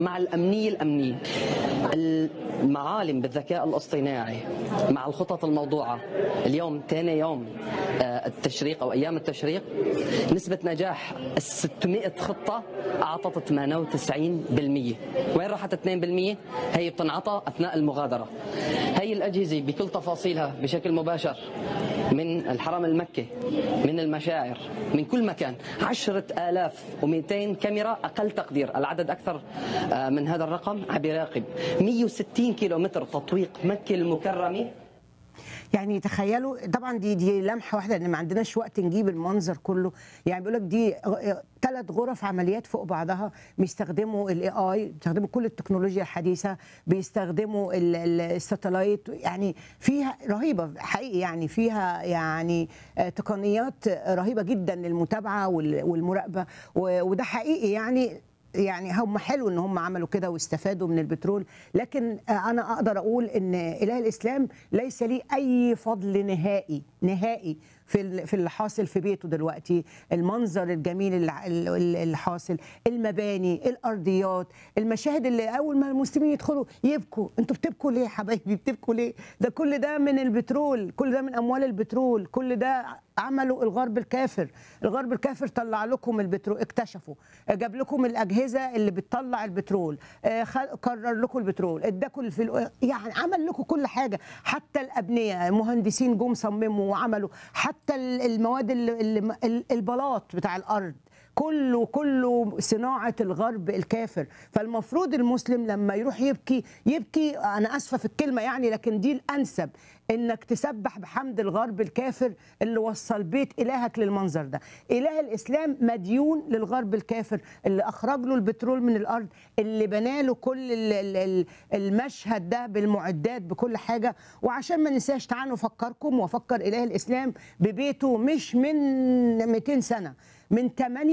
مع الأمنية الأمنية المعالم بالذكاء الاصطناعي مع الخطط الموضوعة اليوم ثاني يوم آه، التشريق أو أيام التشريق نسبة نجاح ال 600 خطة أعطت 98% وين راحت 2% هي بتنعطى أثناء المغادرة هي الأجهزة بكل تفاصيلها بشكل مباشر من الحرم المكي من المشاعر من كل مكان عشرة آلاف ومئتين كاميرا أقل تقدير العدد أكثر آه، من هذا الرقم عم يراقب 160 كيلومتر تطويق مكة المكرمة يعني تخيلوا طبعا دي دي لمحه واحده ان ما عندناش وقت نجيب المنظر كله يعني بيقول لك دي ثلاث غرف عمليات فوق بعضها بيستخدموا الاي اي بيستخدموا كل التكنولوجيا الحديثه بيستخدموا ال- ال- الساتلايت يعني فيها رهيبه حقيقي يعني فيها يعني آه، تقنيات رهيبه جدا للمتابعه وال- والمراقبه و- وده حقيقي يعني يعني هم حلو ان هم عملوا كده واستفادوا من البترول لكن انا اقدر اقول ان اله الاسلام ليس لي اي فضل نهائي نهائي في ال- في اللي حاصل في بيته دلوقتي المنظر الجميل اللي- اللي اللي حاصل المباني الارضيات المشاهد اللي اول ما المسلمين يدخلوا يبكوا انتوا بتبكوا ليه يا حبايبي بتبكوا ليه ده كل ده من البترول كل ده من اموال البترول كل ده عملوا الغرب الكافر الغرب الكافر طلع لكم البترول اكتشفوا جاب لكم الاجهزه اللي بتطلع البترول آه، خل- قرر لكم البترول اداكم في الو- يعني عمل لكم كل حاجه حتى الابنيه مهندسين جم صمموا وعملوا حتى ال- المواد ال- ال- ال- البلاط بتاع الارض كله كله صناعه الغرب الكافر فالمفروض المسلم لما يروح يبكي يبكي انا اسفه في الكلمه يعني لكن دي الانسب انك تسبح بحمد الغرب الكافر اللي وصل بيت الهك للمنظر ده اله الاسلام مديون للغرب الكافر اللي اخرج له البترول من الارض اللي بنى له كل ال- ال- ال- المشهد ده بالمعدات بكل حاجه وعشان ما ننساش تعالوا افكركم وافكر اله الاسلام ببيته مش من 200 سنه من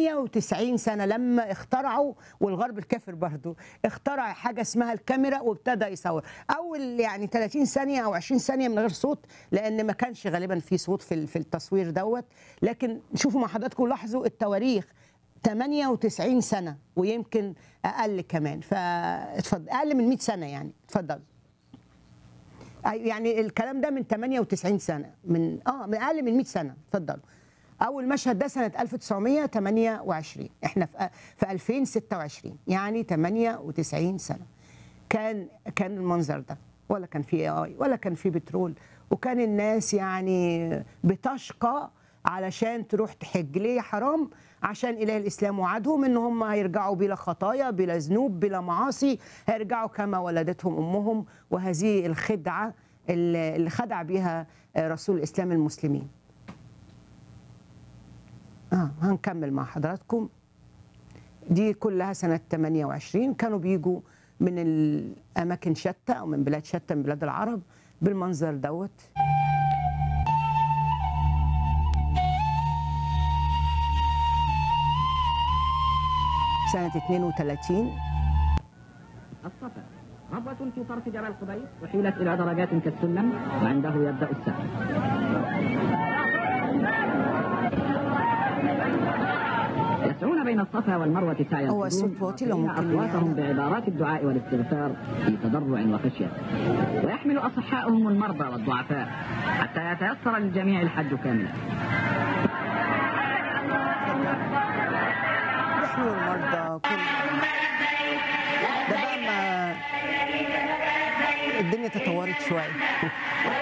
98 سنه لما اخترعوا والغرب الكافر برضو اخترع حاجه اسمها الكاميرا وابتدى يصور اول يعني 30 ثانيه او 20 ثانيه من غير صوت لان ما كانش غالبا في صوت في في التصوير دوت لكن شوفوا مع حضراتكم لاحظوا التواريخ 98 سنه ويمكن اقل كمان فاتفضل اقل من 100 سنه يعني اتفضل أي- يعني الكلام ده من 98 سنه من اه من اقل من 100 سنه اتفضلوا اول مشهد ده سنه 1928 احنا في في 2026 يعني 98 سنه كان كان المنظر ده ولا كان في اي اي ولا كان في بترول وكان الناس يعني بتشقى علشان تروح تحج ليه حرام عشان اله الاسلام وعدهم ان هم هيرجعوا بلا خطايا بلا ذنوب بلا معاصي هيرجعوا كما ولدتهم امهم وهذه الخدعه اللي اللي خدع بها رسول الاسلام المسلمين اه هنكمل مع حضراتكم دي كلها سنة 28 كانوا بيجوا من الأماكن شتى أو من بلاد شتى من بلاد العرب بالمنظر دوت سنة 32 الصفا ربوة في طرف جبل قبيس وحيلت إلى درجات كالسلم وعنده يبدأ السعي يسعون بين الصفا والمروة سعيا هو القدوم صوت واطي لو ويرفعون ممكن أصواتهم يعني. بعبارات الدعاء والاستغفار في تضرع وخشية ويحمل أصحاؤهم المرضى والضعفاء حتى يتيسر للجميع الحج كاملا يحملوا المرضى كل ده بقى ما الدنيا تطورت شوية